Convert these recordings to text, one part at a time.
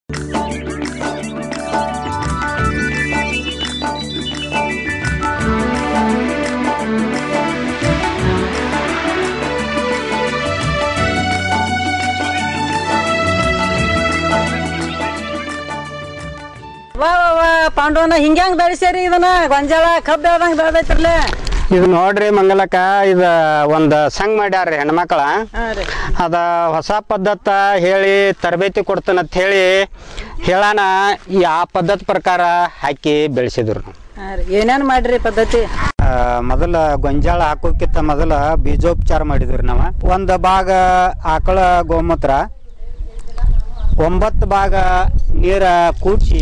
ವಾ ವಾ ವಾ ಪಾಂಡವನ ಹಿಂಗ್ಯಾಂಗ್ ಬೆಳೆಸ್ಯಾರಿ ಇದನ್ನ ಗೊಂಜಾಳ ಕಬ್ಬು ಬೆಳ್ದಂಗ್ ಬೆಳ್ದೈತ್ರಲ್ಲ ಇದು ನೋಡ್ರಿ ಮಂಗಲಕ್ಕ ಇದ ಒಂದ್ ಸಂಘ ಮಾಡ್ಯಾರ್ರಿ ಹೆಣ್ಮಕ್ಳ ಹಾ ರೀ ಅದ ಹೊಸ ಪದ್ಧತ ಹೇಳಿ ತರಬೇತಿ ಕೊಡ್ತಾನಂತ ಹೇಳಿ ಹೇಳಾನ ಈ ಆ ಪದ್ಧತಿ ಪ್ರಕಾರ ಹಾಕಿ ಬೆಳೆಸಿದ್ರು ನಾವು ಹಾ ರೀ ಏನೇನ್ ಮಾಡ್ರಿ ಪದ್ಧತಿ ಆ, ಮೊದಲ ಗೊಂಜಾಳ ಹಾಕೋಕ್ಕಿಂತ ಮೊದಲ ಬೀಜೋಪಚಾರ ಮಾಡಿದ್ವಿ ನಾವು ಒಂದು ಭಾಗ ಆಕಳ ಗೋಮೂತ್ರ ಒಂಬತ್ತು ಭಾಗ ನೀರ ಕೂಡಿಸಿ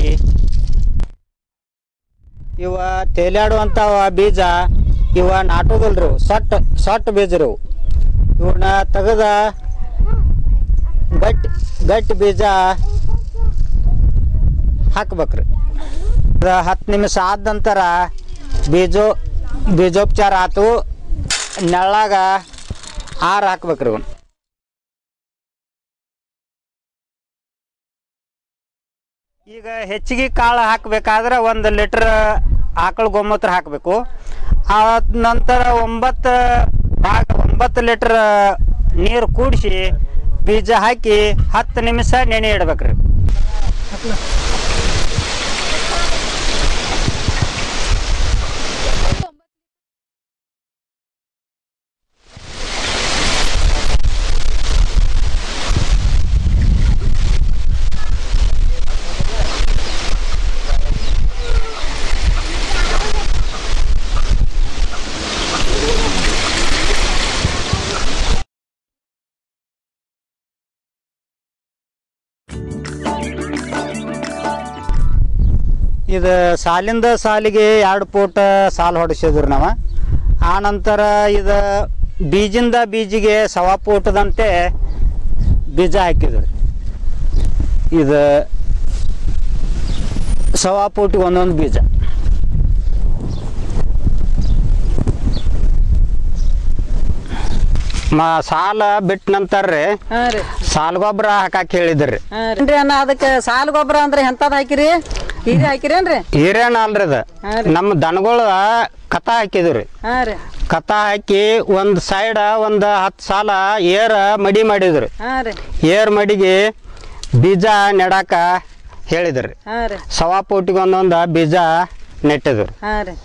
ಇವ ತೇಲಾಡುವಂಥವ ಬೀಜ ಇವ ನಾಟೋದಿಲ್ರಿ ಇವು. ಸೊಟ್ಟ ಸೊಟ್ಟ ಬೀಜ ರೀ ಇವು. ಇವನ್ನ ತೆಗೆದ ಗಟ್ಟಿ ಗಟ್ಟಿ ಬೀಜ ಹಾಕ್ಬೇಕ್ರಿ ಅದ ಹತ್ತು ನಿಮಿಷ ಆದ ನಂತರ ಬೀಜೋ ಬೀಜೋಪಚಾರ ಆತು ನೆಳ್ಳಾಗ ಆರು ಹಾಕ್ಬೇಕ್ರಿ ಇವನ್ ಈಗ ಹೆಚ್ಚಿಗೆ ಕಾಳು ಹಾಕ್ಬೇಕಾದ್ರೆ ಒಂದು ಲೀಟ್ರ್ ಆಕಳ ಗೋಮೂತ್ರ ಹಾಕಬೇಕು ಆ ನಂತರ ಒಂಬತ್ತು ಭಾಗ ಒಂಬತ್ತು ಲೀಟ್ರ್ ನೀರು ಕೂಡಿಸಿ ಬೀಜ ಹಾಕಿ ಹತ್ತು ನಿಮಿಷ ನೆನೆ ಇಡ್ಬೇಕ್ರಿ ಇದು ಸಾಲಿಂದ ಸಾಲಿಗೆ ಎರಡು ಫೂಟ್ ಸಾಲು ಹೊಡಿಸಿದ್ರು ನಾವು ಆ ನಂತರ ಇದು ಬೀಜಿಂದ ಬೀಜಿಗೆ ಸವಾ ಫೂಟದಂತೆ ಬೀಜ ಹಾಕಿದ್ರು ಇದು ಸವಾ ಫೂಟಿಗೆ ಒಂದೊಂದು ಬೀಜ ಮ ಸಾಲ ಬಿಟ್ಟ ನಂತರ ರೀ ಹಾ ರೀ ಸಾಲ್ ಗೊಬ್ಬರ ಹಾಕಕ್ಕೆ ಹೇಳಿದ್ರಿ ಹಾ ರೀ ಅಣ್ಣ ಅದಕ್ಕೆ ಸಾಲು ಗೊಬ್ಬರ ಅಂದ್ರೆ ಎಂತದ್ ಹಾಕಿರಿ ಹೀರಿ ಹಾಕಿರೇನ್ರಿ ಹಿರೇನ ಅಲ್ರಿ ಅದು ಹಾ ರೀ ನಮ್ಮ ದನಗಳ ಕಥ ಹಾಕಿದ್ರಿ ಹಾ ರೀ ಕಥ ಹಾಕಿ ಒಂದು ಸೈಡ ಒಂದು ಹತ್ತು ಸಾಲ ಏರ ಮಡಿ ಮಾಡಿದ್ರು ಹಾ ರೀ ಏರ್ ಮಡಿಗೆ ಬೀಜ ನೆಡಾಕ ಹೇಳಿದ್ರಿ ಹಾ ರೀ ಸವಾ ಪೋಟಿಗೆ ಒಂದೊಂದು ಬೀಜ ನೆಟ್ಟಿದ್ರು ಹಾ ರೀ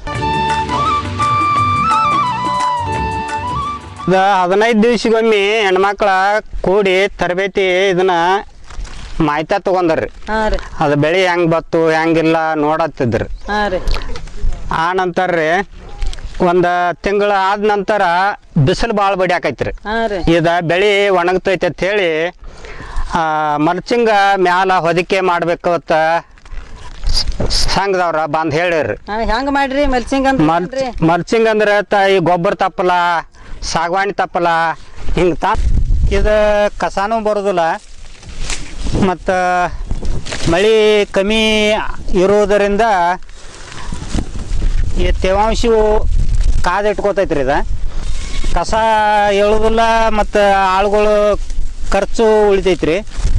ಇದು ಹದಿನೈದು ದಿವ್ಸಗೊಮ್ಮೆ ಹೆಣ್ಮಕ್ಳ ಕೂಡಿ ತರಬೇತಿ ಇದನ್ನ ಮಾಹಿತಿ ತಗೊಂಡ್ರಿ ಹಾ ರೀ ಅದು ಬೆಳೆ ಹೆಂಗ್ ಬತ್ತು ಹೆಂಗಿಲ್ಲ ನೋಡತ್ತಿದ್ರಿ ಹಾ ರೀ ಆ ನಂತರ ರೀ ಒಂದು ತಿಂಗಳ ಆದ ನಂತರ ಬಿಸಿಲು ಭಾಳ ಬಡಿಯಾಕೈತ್ರಿ ಹಾ ರೀ ಇದ ಬೆಳೆ ಒಣಗ್ತೈತೆ ಅಂತ ಹೇಳಿ ಮರ್ಚಿಂಗ ಮ್ಯಾಲ ಹೊದಿಕೆ ಮಾಡ್ಬೇಕು ಅಂತ ಸಂಘದವ್ರ ಬಂದು ಹೇಳಿರಿ ಹಾ ಹೆಂಗ್ ಮಾಡ್ರಿ ಮಲ್ಸಿಂಗ್ ಅಂತ ಮರ್ ಏನ್ರಿ? ಮರ್ಚಿಂಗ್ ಅಂದ್ರೆ ತ ಈ ಗೊಬ್ಬರ ತಪ್ಪಲ ಸಾಗವಾಣಿ ತಪ್ಪಲ ಹಿಂಗೆ ತಾ ಇದು ಕಸಾನೂ ಬರೋದಿಲ್ಲ ಮತ್ತು ಮಳೆ ಕಮ್ಮಿ ಇರೋದರಿಂದ ಈ ತೇವಾಂಶವು ಕಾದಿಟ್ಕೋತೈತ್ರಿ ಇದು ಕಸ ಏಳೋದಿಲ್ಲ ಮತ್ತು ಆಳುಗಳು ಖರ್ಚು ಉಳಿತೈತ್ರಿ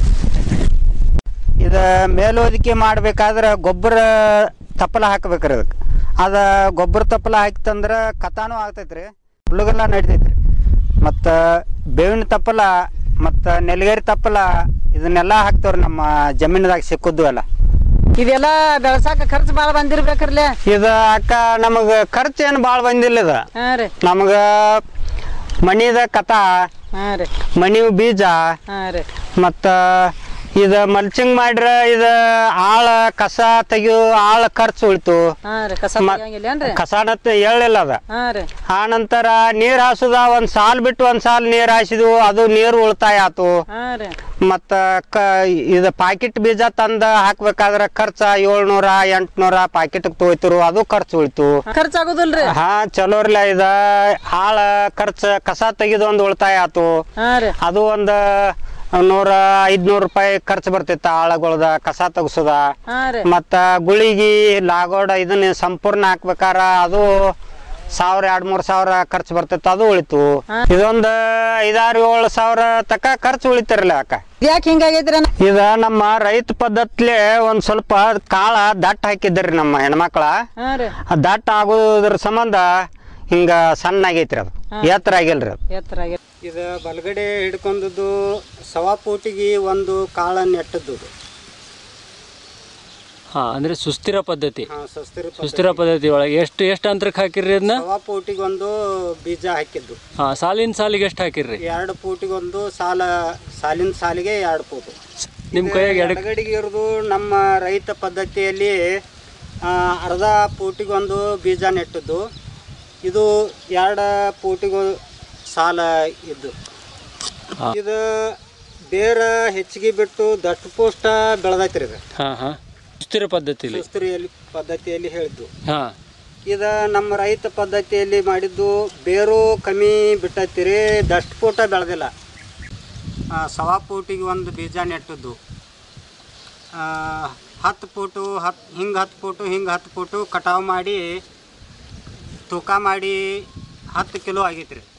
ಇದು ಮೇಲ್ವದಿಕೆ ಮಾಡ್ಬೇಕಾದ್ರೆ ಗೊಬ್ಬರ ತಪ್ಪಲ ಹಾಕ್ಬೇಕ್ರಿ ಅದಕ್ಕೆ ಅದ ಗೊಬ್ಬರ ತಪ್ಪಲ ಹಾಕಿತಂದ್ರೆ ಕಥಾನೂ ಆಗ್ತೈತ್ರಿ ಹುಳುಗೆಲ್ಲ ನಡಿತೈತ್ರಿ ಮತ್ತು ಬೇವಿನ ತಪ್ಪಲ ಮತ್ತು ನೆಲಗೇರಿ ತಪ್ಪಲ ಇದನ್ನೆಲ್ಲ ಹಾಕ್ತವ್ರಿ ನಮ್ಮ ಜಮೀನದಾಗ ಸಿಕ್ಕದ್ದು ಎಲ್ಲ ಇದೆಲ್ಲ ಬೆಳ್ಸಾಕ ಖರ್ಚು ಭಾಳ ಬಂದಿರ್ಬೇಕ್ರಲ್ಲೇ ಇದು ಅಕ್ಕ ನಮಗೆ ಖರ್ಚು ಏನು ಭಾಳ ಬಂದಿಲ್ಲ ಇದು ಹಾ ರೀ ನಮ್ಗೆ ಮಣಿದ ಕಥ ಹಾ ರೀ ಮಣಿವು ಬೀಜ ಹಾ ರೀ ಮತ್ತು ಇದು ಮಲ್ಚಿಂಗ್ ಮಾಡ್ರ ಇದು ಆಳ ಕಸ ತೆಗಿಯೋ ಆಳ ಖರ್ಚು ಉಳಿತು ಹಾ ರೀ ಕಸ ಮ- ತೆಗಿಯಂಗಿಲ್ಲೇನ್ರಿ ಕಸನತ್ ಹೇಳಿಲ್ಲ ಅದ ಹಾ ರೀ ಆ ನಂತರ ನೀರ್ ಹಾಸುದ ಒಂದ್ ಸಾಲ್ ಬಿಟ್ಟು ಒಂದ್ ಸಾಲ್ ನೀರ್ ಹಾಸಿದ್ವು ಅದು ನೀರು ಉಳಿತಾಯ ಆತು ಹಾ ರೀ ಮತ್ತ ಕ ಇದು ಪಾಕಿಟ್ ಬೀಜ ತಂದ ಹಾಕ್ಬೇಕಾದ್ರ ಖರ್ಚ ಏಳ್ನೂರ ಎಂಟ್ನೂರ ಪಾಕಿಟ್ ತಗೋಯ್ತಿರು ಅದು ಖರ್ಚು ಉಳಿತು ಖರ್ಚಾಗುದಿಲ್ರಿ ಹಾ ಚಲೋರ್ಲ ಇದ ಆಳ ಖರ್ಚು ಕಸ ತೆಗಿದು ಒಂದು ಉಳಿತಾಯ ಆತು ಹಾ ರೀ ಅದು ಒಂದು ನೂರ ಐದ್ನೂರು ರೂಪಾಯಿ ಖರ್ಚು ಬರ್ತಿತ್ತ ಆಳಗಳದ ಕಸ ತೆಗ್ಸೋದ ಹಾ ರೀ ಮತ್ತ ಗುಳಿಗಿ ಲಾಗೋಡ ಇದನ್ನ ಸಂಪೂರ್ಣ ಹಾಕ್ಬೇಕಾರ ಅದು ಸಾವಿರ ಎರಡ್ ಮೂರ್ ಸಾವಿರ ಖರ್ಚು ಬರ್ತೈತೆ ಅದು ಉಳಿತು ಇದೊಂದು ಐದಾರು ಏಳು ಸಾವಿರ ತಕ ಖರ್ಚು ಉಳಿತಿರಲ್ಲ ಅಕ್ಕ ಯಾಕೆ ಹಿಂಗಾಗೈತ್ರಿ ಅಣ್ಣ ಇದ ನಮ್ಮ ರೈತ ಪದ್ಧತಿಲೆ ಒಂದ್ ಸ್ವಲ್ಪ ಕಾಳ ದಟ್ಟ ಹಾಕಿದ್ರಿ ನಮ್ಮ ಹೆಣ್ಮಕ್ಳ ಹಾ ರೀ ಆ ದಟ್ಟ ಆಗೋದ್ರ ಸಂಬಂಧ ಹಿಂಗ ಸಣ್ಣ ಆಗೈತ್ರಿ ಅದು ಎತ್ತರ ಆಗಿಲ್ರಿ ಅದು ಎತ್ತರ ಆಗೈತಿ ಇದು ಬಲಗಡೆ ಹಿಡ್ಕೊಂಡದ್ದು ಸವಾ ಪೂಟಿಗೆ ಒಂದು ಕಾಳ ನೆಟ್ಟದ್ದು ಹಾ ಅಂದ್ರೆ ಸುಸ್ಥಿರ ಪದ್ಧತಿ ಸಸ್ತಿರ ಸುಸ್ಥಿರ ಪದ್ಧತಿ ಒಳಗೆ ಎಷ್ಟು ಎಷ್ಟು ಅಂತರಕ್ಕೆ ಹಾಕಿರ್ರಿ ಅದನ್ನ ಸವಾ ಪೂಟಿಗೆ ಒಂದು ಬೀಜ ಹಾಕಿದ್ದು ಹಾ ಸಾಲಿನ ಸಾಲಿಗೆ ಎಷ್ಟು ಹಾಕಿರ್ರಿ ಎರಡು ಫೂಟಿಗೆ ಒಂದು ಸಾಲ ಸಾಲಿನ ಸಾಲಿಗೆ ಎರಡು ಫೂಟು ನಿಮ್ ಕೈಯಾಗ ಎಡಕ್ ಎಡಗಡೆಗೆ ಇರೋದು ನಮ್ಮ ರೈತ ಪದ್ಧತಿಯಲ್ಲಿ ಆ, ಅರ್ಧ ಫೂಟಿಗೆ ಒಂದು ಬೀಜ ನೆಟ್ಟದ್ದು ಇದು ಎರಡು ಫೂಟಿಗೆ ಸಾಲ ಇದ್ದು ಹಾ. ಇದು ಬೇರ ಹೆಚ್ಚಿಗೆ ಬಿಟ್ಟು ದಟ್ಟು ಪೋಷ್ಟ ಬೆಳೆದೈತ್ರಿ ಇದು ಹಾ ಹಾ ಸುಸ್ಥಿರ ಪದ್ಧತಿಲಿ ಸುಸ್ತರಿಯಲ್ಲಿ ಪದ್ಧತಿಯಲ್ಲಿ ಹೇಳಿದ್ದು ಹಾ ಇದು ನಮ್ಮ ರೈತ ಪದ್ಧತಿಯಲ್ಲಿ ಮಾಡಿದ್ದು ಬೇರು ಕಮ್ಮಿ ಬಿಟ್ಟೈತಿರಿ ದಷ್ಟು ಫೂಟ ಬೆಳೆದಿಲ್ಲ ಆ, ಸವಾ ಫೂಟಿಗೆ ಒಂದು ಬೀಜ ನೆಟ್ಟದ್ದು ಆ, ಹತ್ತು ಫೂಟು ಹತ್ತು ಹಿಂಗೆ ಹತ್ತು ಫೂಟು ಹಿಂಗೆ ಹತ್ತು ಫೂಟು ಕಟಾವು ಮಾಡಿ ತೂಕ ಮಾಡಿ ಹತ್ತು ಕಿಲೋ ಆಗೈತೆ ರೀ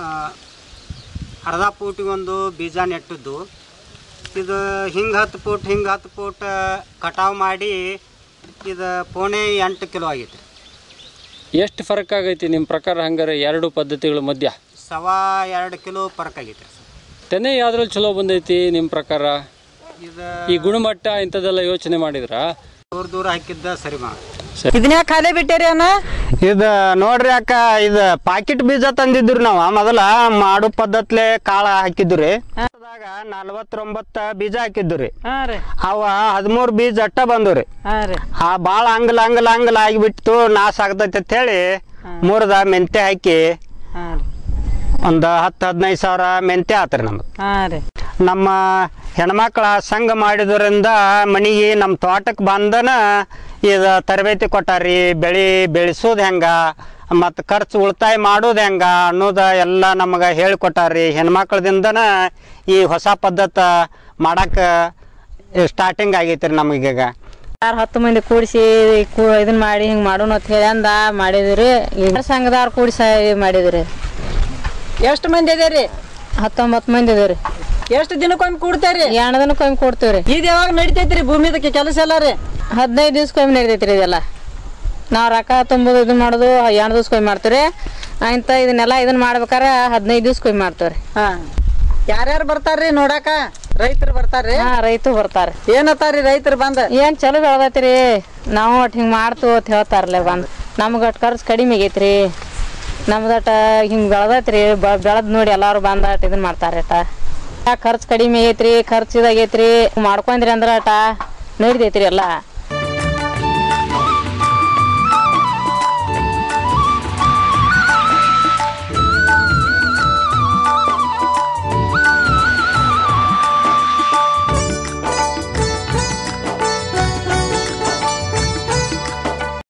ಅರ್ಧ ಫೂಟಿಗೆ ಒಂದು ಬೀಜ ನೆಟ್ಟದ್ದು ಇದು ಹಿಂಗೆ ಹತ್ತು ಫೂಟ್ ಹಿಂಗೆ ಹತ್ತು ಫೂಟ್ ಕಟಾವು ಮಾಡಿ ಇದು ಪೋಣೆ ಎಂಟು ಕಿಲೋ ಆಗೈತೆ ರೀ ಎಷ್ಟು ಫರಕ್ ಆಗೈತಿ ನಿಮ್ಮ ಪ್ರಕಾರ ಹಂಗಾರೆ ಎರಡು ಪದ್ಧತಿಗಳ ಮಧ್ಯ ಸವಾ ಎರಡು ಕಿಲೋ ಫರಕ್ ಆಗೈತೆ ರೀ ತೆನೆ ಯಾವ್ದ್ರಲ್ಲಿ ಚಲೋ ಬಂದೈತಿ ನಿಮ್ಮ ಪ್ರಕಾರ ಇದು ಈ ಗುಣಮಟ್ಟ ಇಂಥದ್ದೆಲ್ಲ ಯೋಚನೆ ಮಾಡಿದ್ರಾ ದೂರ ದೂರ ಹಾಕಿದ್ದ ಸರಿ ಮಾ ಇದನ್ನ ಖಾಲಿ ಬಿಟ್ಟೇರಿ ಅಣ್ಣ ಇದು ನೋಡ್ರಿ ಅಕ್ಕ ಇದು ಪಾಕಿಟ್ ಬೀಜ ತಂದಿದ್ರು ನಾವು ಮೊದಲ ಮಾಡು ಪದ್ಧತ್ಲೆ ಕಾಳ ಹಾಕಿದ್ದು ರೀ ನಲ್ವತ್ತೊಂಬತ್ತ ಬೀಜ ಹಾಕಿದ್ದು ರೀ ಹಾ ರೀ ಅವ ಹದಿಮೂರು ಬೀಜ ಅಟ್ಟ ಬಂದು ರೀ ಹಾ ರೀ ಆ ಭಾಳ ಅಂಗಲ ಅಂಗಲ ಅಂಗಲ ಆಗಿಬಿಟ್ಟು ನಾಶ ಆಗ್ತೈತೆ ಅಂತ ಹೇಳಿ ಮೂರ್ದ ಮೆಂತೆ ಹಾಕಿ ಹಾ ರೀ ಒಂದು ಹತ್ತು ಹದಿನೈದು ಸಾವಿರ ಮೆಂತೆ ಆತ್ರಿ ನಮ್ದು ಹಾ ರೀ ನಮ್ಮ ಹೆಣ್ಮಕ್ಳ ಸಂಘ ಮಾಡಿದ್ರಿಂದ ಮನೆಗೆ ನಮ್ಮ ತೋಟಕ್ಕೆ ಬಂದನ ಇದು ತರಬೇತಿ ಕೊಟ್ಟಾರಿ ಬೆಳೆ ಬೆಳೆಸೋದು ಹೆಂಗ ಮತ್ತು ಖರ್ಚು ಉಳಿತಾಯ ಮಾಡೋದು ಹೆಂಗ ಅನ್ನೋದು ಎಲ್ಲ ನಮಗೆ ಹೇಳಿಕೊಟ್ಟಾರಿ ಹೆಣ್ಮಕ್ಳದಿಂದನ ಈ ಹೊಸ ಪದ್ಧತಿ ಮಾಡಕ್ಕೆ ಸ್ಟಾರ್ಟಿಂಗ್ ಆಗೈತೆ ರೀ ನಮಗೀಗ ಯಾರು ಹತ್ತು ಮಂದಿ ಕೂಡಿಸಿ ಕೂ ಇದನ್ನ ಮಾಡಿ ಹಿಂಗೆ ಮಾಡೋಣ ಅಂತ ಹೇಳಿ ಅಂದ ಮಾಡಿದ್ರಿ ಈಗ ಸಂಘದವ್ರು ಕೂಡಿಸಿ ಮಾಡಿದ್ರಿ ಎಷ್ಟು ಮಂದಿ ಅದೇರಿ ಹತ್ತೊಂಬತ್ತು ಮಂದಿ ಇದೇವ್ರಿ ಎಷ್ಟು ದಿನಕ್ಕೊಮ್ಮೆ ಕೂಡ್ತೇರಿ ಎರಡು ದಿನಕ್ಕೊಮ್ಮೆ ಕೊಡ್ತೀವ್ರಿ ಇದು ಯಾವಾಗ ನಡಿತೈತ್ರಿ ಭೂಮಿದಕ್ಕೆ ಕೆಲಸ ಎಲ್ಲ ರೀ ಹದಿನೈದು ದಿವ್ಸಕ್ಕೊಮ್ಮೆ ನಡಿತೈತ್ರಿ ಇದೆಲ್ಲ ನಾವು ರೊಕ್ಕ ತುಂಬೋದು ಇದನ್ನ ಮಾಡೋದು ಎರಡು ದಿವ್ಸಕ್ಕೊಮ್ಮೆ ಮಾಡ್ತೀವ್ರಿ ಇಂಥ ಇದನ್ನೆಲ್ಲ ಇದನ್ನ ಮಾಡ್ಬೇಕಾರೆ ಹದಿನೈದು ದಿವ್ಸಕ್ಕೊಮ್ಮೆ ಮಾಡ್ತೀವ್ರಿ ಹಾ ಯಾರ್ಯಾರು ಬರ್ತಾರ್ರಿ ನೋಡಾಕ ರೈತರು ಬರ್ತಾರ್ರಿ ಹಾಂ ರೈತರು ಬರ್ತಾರೆ ಏನತ್ತಾರ್ರಿ ರೈತರು ಬಂದ ಏನು ಚಲೋ ಬೆಳ್ದೈತ್ರಿ ನಾವು ಒಟ್ಟು ಹಿಂಗೆ ಮಾಡ್ತು ಅಂತ ಹೇಳ್ತಾರಲ್ಲ ಬಂದು ನಮ್ಗೆ ಅಷ್ಟು ಖರ್ಚು ಕಡಿಮೆ ಆಗೈತ್ರಿ ನಮ್ದಟ ಹಿಂಗೆ ಬೆಳ್ದೈತ್ರಿ ಬೆಳೆದ್ ನೋಡಿ ಎಲ್ಲಾರು ಬಂದ ಅಟ್ ಇದನ್ನ ಮಾಡ್ತಾರೆ ಅಟ ಖರ್ಚು ಕಡಿಮೆ ಆಗೈತ್ರಿ ಖರ್ಚು ಇದಾಗೈತ್ರಿ ಮಾಡ್ಕೊಂಡ್ರಿ ಅಂದ್ರೆ ಅಟ ನಡಿತೈತ್ರಿ ಎಲ್ಲ